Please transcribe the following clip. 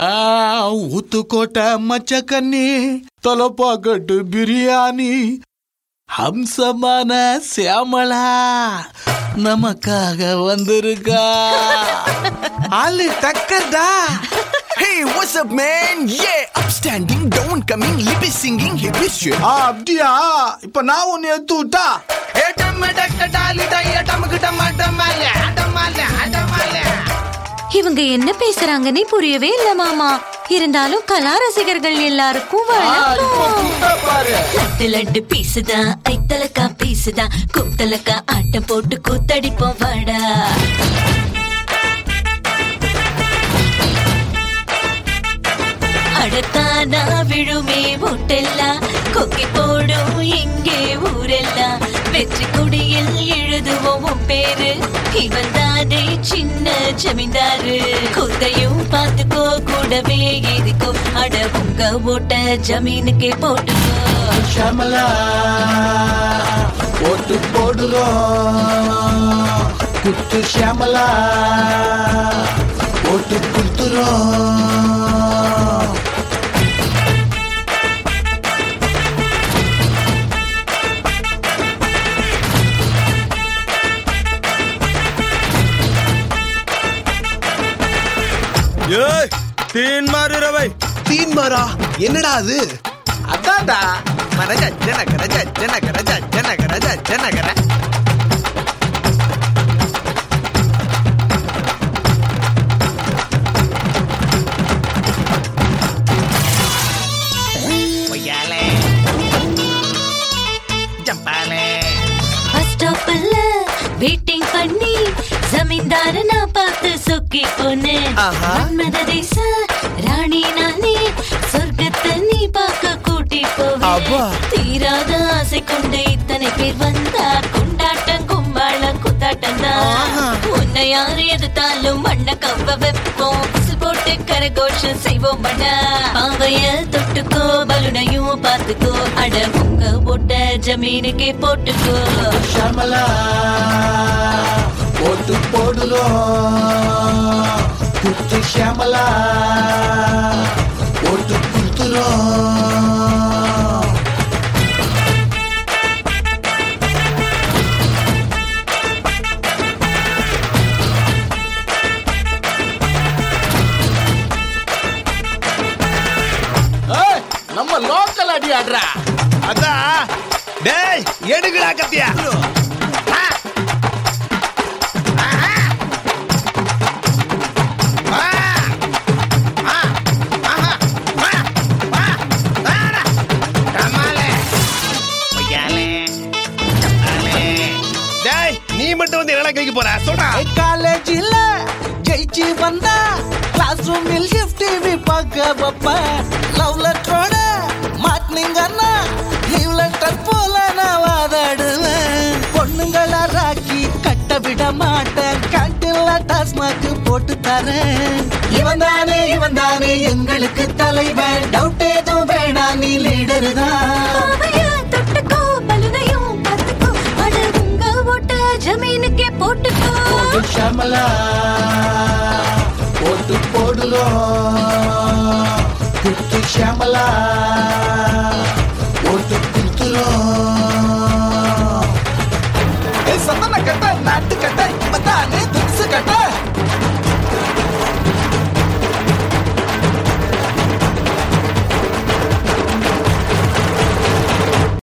ఆ ஊத்துக்கோட்டை மச்சக்கண்ணி தொலைப்பாக்கட்டு பிரியாணி ஹம்சமான சியாமளா நமக்காக வந்திருக்கா ஆளு டக்கர்டா Hey, what's up, man? Yeah, upstanding, down coming, lippy singing, hippie shit. ஆ, அப்படியா இப்ப நான் ஒன்னு எடுத்து விட்டா இவங்க என்ன பேசுறாங்கன்னே புரியவே இல்ல மாமா இருந்தாலும் கலா ரசிகர்கள் எல்லாருக்கும் வணக்கம் பாரு லட்டு லட்டு பீசுதா ஐத்தலக்கா பீசுதா குத்தலக்கா ஆட்டம் போட்டு கூத்தடிப்போம் வாடா அடத்தானா விழுமே முட்டெல்லாம் கொக்கி போடும் இங்கே ஊரெல்லாம் வெற்றி கொடியில் எழுதுவோம் உன் பேரு இவன் தானே சின்ன ஜமீன்தாரு குத்தையும் பார்த்துக்கோ கூடவே எதுக்கோ அட உங்க ஓட்ட ஜமீனுக்கே போட்டுக்கோ ஷமலா ஓட்டு போடுறோம் குத்து ஷமலா ஓட்டு குத்துறோம் ஏய் தீன் மாறு ரவை தீன்மாரா என்னடா அது அதான்டா மரஜ ஜனகர ஜனகர ஜனகர ஜனகர பஸ் ஸ்டாப்ல வெயிட்டிங் பண்ணி ஜமீன்தார நான் பார்த்து சொக்கி போனேன் ஆஹா. மன்மத தேச ராணி நானே சொர்க்கத்தை நீ பார்க்க கூட்டி அப்பா. போவேன் தீராத ஆசை கொண்டு இத்தனை பேர் வந்தா கொண்டாட்டம் கும்பாளம் குத்தாட்டம் தான் உன்னை யாரு எதிர்த்தாலும் மண்ண கவ்வ வைப்போம் விசில் போட்டு கரகோஷம் செய்வோம் மண்ணா பாவைய தொட்டுக்கோ பலுனையும் பார்த்துக்கோ அட உங்க போட்ட ஜமீனுக்கே போட்டுக்கோ ஷமலா ஓட்டு போடுறோம் குத்து ஷமலா ஓட்டு குத்துறோம் ஏய், நம்ம லோக்கல் அடி ஆடுறா அதான் டேய் எடுக்கடா கத்தியா டேய் நீ மட்டும் வந்து என்ன கைக்கு போற சொல்றா காலேஜில் ஜெயிச்சு வந்தா கிளாஸ் ரூமில் டிவி பார்க்க வைப்பேன் லவ் லெட்டரோட மாட்டினீங்கன்னா லீவ் லெட்டர் போல நான் வாதாடுவேன் பொண்ணுங்கள ராக்கி கட்ட விட மாட்டேன் கேன்டீன்ல டாஸ்மாக் போட்டு தரேன் இவன் தானே இவன் தானே எங்களுக்கு தலைவன் டவுட் ஏதும் வேணாம் நீ லீடர் தான் பாவைய தொட்டுக்கோ பலுனையும் பார்த்துக்கோ அட உங்க ஓட்ட ஜமீனுக்கே போட்டுக்கோ போடு ஷமலா போட்டு போடுறோம் குத்து ஷமலா